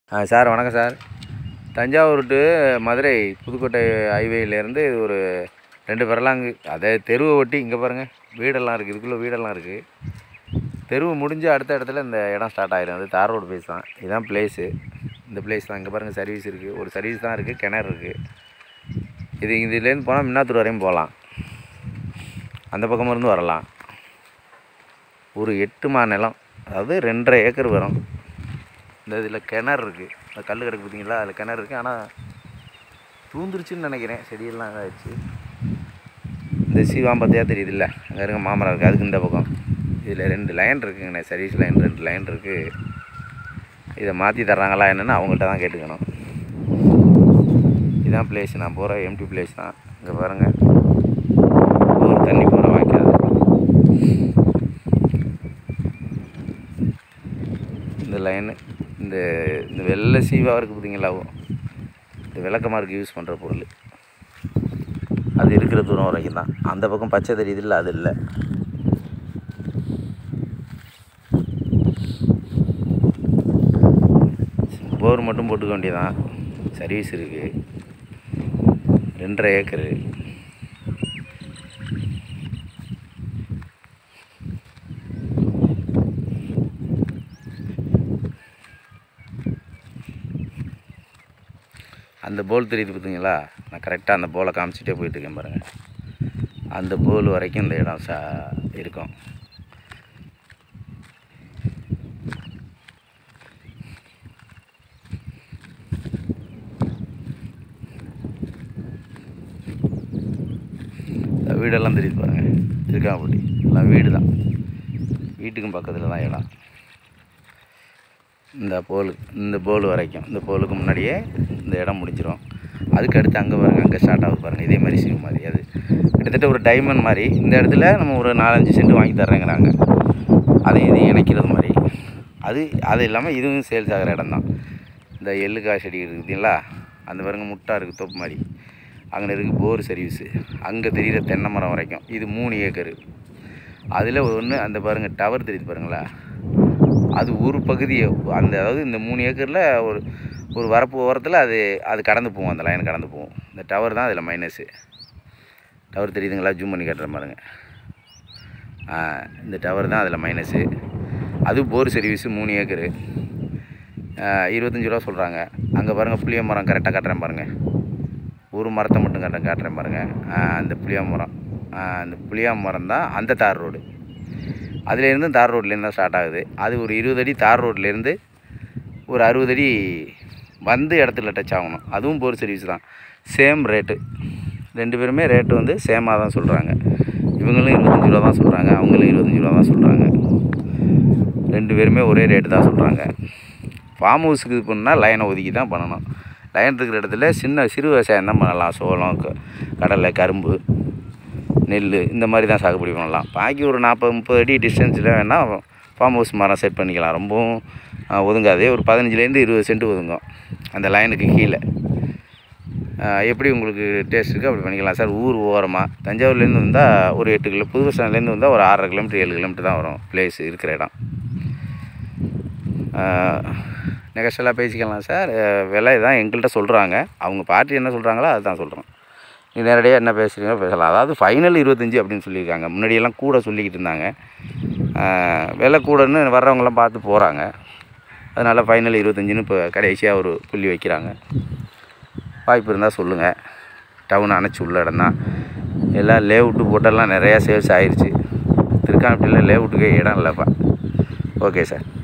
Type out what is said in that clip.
ஆ sir வணக்கம் sir Thanjavur to Madurai Pudukkottai ஹைவேலேருந்து இது ஒரு ரெண்டு பரலாங்கு அதே தெருவை ஒட்டி இங்கே பாருங்கள் வீடெல்லாம் இருக்குது இதுக்குள்ளே வீடெல்லாம் இருக்குது தெருவு முடிஞ்சு அடுத்த இடத்துல இந்த இடம் ஸ்டார்ட் ஆயிரும் அது தார் ரோடு பிளேஸ் தான் இதுதான் பிளேஸு இந்த பிளேஸ் தான் இங்கே பாருங்கள் சர்வீஸ் இருக்குது ஒரு சர்வீஸ் தான் இருக்குது கிணறு இருக்குது இது இதுலேருந்து போனால் மின்னாத்தூர் வரையும் போகலாம் அந்த பக்கம் இருந்து வரலாம் ஒரு எட்டு மா நிலம் அதாவது ரெண்டரை ஏக்கர் வரும் இந்த இதில் கிணறு இருக்குது இந்த கல் கிடக்கு பார்த்தீங்களா அதில் கிணறு இருக்குது ஆனால் தூந்துருச்சுன்னு நினைக்கிறேன் செடியெல்லாம் இதாகிடுச்சு இந்த சீவாம்பத்தையாக தெரியுதுல்ல அங்கே இருக்க மாமரம் இருக்குது அதுக்கு இந்த பக்கம் இதில் ரெண்டு லைன் இருக்குங்கண்ணே சர்வீஸ் லைன் ரெண்டு லைன் இருக்குது இதை மாற்றி தர்றாங்களா என்னென்னு அவங்கள்ட்ட தான் கேட்டுக்கணும் இதான் பிளேஸ் நான் போகிற எம்டி பிளேஸ் தான் இங்கே பாருங்கள் ஒரு தண்ணி போகிற வாய்க்காது இந்த லைனு இந்த இந்த வெள்ளை சீவாக இருக்குது பார்த்தீங்களா இந்த விளக்கமாருக்கு யூஸ் பண்ணுற பொருள் அது இருக்கிற தூரம் வரைக்கும் தான் அந்த பக்கம் பச்சை தெரியுது இல்லை அது இல்லை போர் மட்டும் போட்டுக்க வேண்டியதான் சர்வீஸ் இருக்குது ரெண்டரை ஏக்கரு அந்த போல் தெரியுது பார்த்தீங்களா நான் கரெக்டாக அந்த போலை காமிச்சிட்டே போயிட்டு இருக்கேன் பாருங்கள் அந்த போல் வரைக்கும் இந்த இடம் சா இருக்கும் இந்த வீடெல்லாம் தெரியுது பாருங்கள் இருக்காப்பட்டி எல்லாம் வீடு தான் வீட்டுக்கும் பக்கத்தில் தான் இடம் இந்த போல் இந்த போல் வரைக்கும் இந்த போலுக்கு முன்னாடியே இந்த இடம் முடிஞ்சிடும் அதுக்கு அடுத்து அங்கே பாருங்கள் அங்கே ஸ்டார்ட் ஆகுது பாருங்கள் இதே மாதிரி சிவ மாதிரி அது கிட்டத்தட்ட ஒரு டைமண்ட் மாதிரி இந்த இடத்துல நம்ம ஒரு நாலஞ்சு சென்ட் வாங்கி தர்றேங்கிறாங்க அதை இது இணைக்கிறது மாதிரி அது அது இல்லாமல் இதுவும் சேல்ஸ் ஆகிற இடம் தான் இந்த எள்ளுக்காய் செடி இருக்குது பார்த்தீங்களா அந்த பாருங்க முட்டா இருக்குது தோப்பு மாதிரி அங்கே இருக்குது போர் சர்வீஸு அங்கே தெரிகிற தென்னை மரம் வரைக்கும் இது மூணு ஏக்கரு அதில் ஒன்று அந்த பாருங்கள் டவர் தெரியுது பாருங்களா அது ஒரு பகுதியை அந்த அதாவது இந்த மூணு ஏக்கரில் ஒரு ஒரு வரப்பு ஓரத்தில் அது அது கடந்து போகும் அந்த லைன் கடந்து போகும் இந்த டவர் தான் அதில் மைனஸு டவர் தெரியுதுங்களா ஜூம் பண்ணி காட்டுற பாருங்க ஆ, இந்த டவர் தான் அதில் மைனஸு அது போர் சர்வீஸு மூணு ஏக்கரு ஆ, இருபத்தஞ்சி ரூபா சொல்கிறாங்க அங்கே பாருங்கள் புளிய மரம் கரெக்டாக காட்டுறேன் பாருங்கள் ஒரு மரத்தை மட்டும் காட்டுறேன் காட்டுறேன் பாருங்கள் ஆ, அந்த புளிய மரம் ஆ, அந்த புளியா மரம் தான் அந்த தார் ரோடு அதுலேருந்து தார் ரோட்லேருந்து தான் ஸ்டார்ட் ஆகுது அது ஒரு இருபது அடி தார் ரோட்லேருந்து ஒரு அறுபது அடி வந்து இடத்துல டச் ஆகணும் அதுவும் போர் சர்வீஸ் தான் சேம் ரேட்டு ரெண்டு பேருமே ரேட்டு வந்து சேமாக தான் சொல்கிறாங்க இவங்களும் இருபத்தஞ்சி ரூபா தான் சொல்கிறாங்க அவங்களும் இருபத்தஞ்சி ரூபா தான் சொல்கிறாங்க ரெண்டு பேருமே ஒரே ரேட்டு தான் சொல்கிறாங்க ஃபார்ம் ஹவுஸுக்கு இது பண்ணால் லைனை ஒதுக்கி தான் பண்ணணும் லைன் இருக்கிற இடத்துல சின்ன சிறு விவசாயம் தான் பண்ணலாம் சோளம் க- கடலை கரும்பு நெல் இந்த மாதிரி தான் சாகுபடி பண்ணலாம் பாக்கி ஒரு நாற்பது முப்பது அடி டிஸ்டன்ஸில் வேணால் ஃபார்ம் ஹவுஸ் மரம் செட் பண்ணிக்கலாம் ரொம்பவும் ஆ, ஒதுங்காது ஒரு பதினஞ்சுலேருந்து இருபது சென்ட் ஒதுங்கும் அந்த லைனுக்கு கீழே ஆ, எப்படி உங்களுக்கு டேஸ்ட் இருக்குது அப்படி பண்ணிக்கலாம் சார் ஊர் ஓரமாக தஞ்சாவூர்லேருந்து வந்தால் ஒரு எட்டு கிலோ புது பஸ் ஸ்டாண்ட்லேருந்து வந்தால் ஒரு ஆறரை கிலோமீட்டர் ஏழு கிலோமீட்டர் தான் வரும் பிளேஸ் இருக்கிற இடம் நெகஸ்டெல்லாம் பேசிக்கலாம் சார் அஹ் விலை தான் எங்கள்கிட்ட சொல்கிறாங்க அவங்க பார்ட்டி என்ன சொல்கிறாங்களோ அதுதான் சொல்கிறோம் நீ நேரடியாக என்ன பேசுகிறீங்களோ பேசலாம் அதாவது ஃபைனல் இருபத்தஞ்சி அப்படின்னு சொல்லியிருக்காங்க முன்னாடியெல்லாம் கூட சொல்லிக்கிட்டு இருந்தாங்க அஹ் விலை கூடன்னு வர்றவங்களாம் பார்த்து போகிறாங்க அதனால் ஃபைனல் இருபத்தஞ்சின்னு இப்போ கடைசியாக ஒரு புள்ளி வைக்கிறாங்க வாய்ப்பு இருந்தால் சொல்லுங்கள் டவுன் அணைச்சி உள்ள இடம் தான் எல்லாம் லேஅவுட்டு போட்டெல்லாம் நிறையா சேல்ஸ் ஆயிடுச்சு திருக்காணப்பட்டியில் லேஅவுட்டுக்கே இடம் இல்லைப்பா ஓகே சார்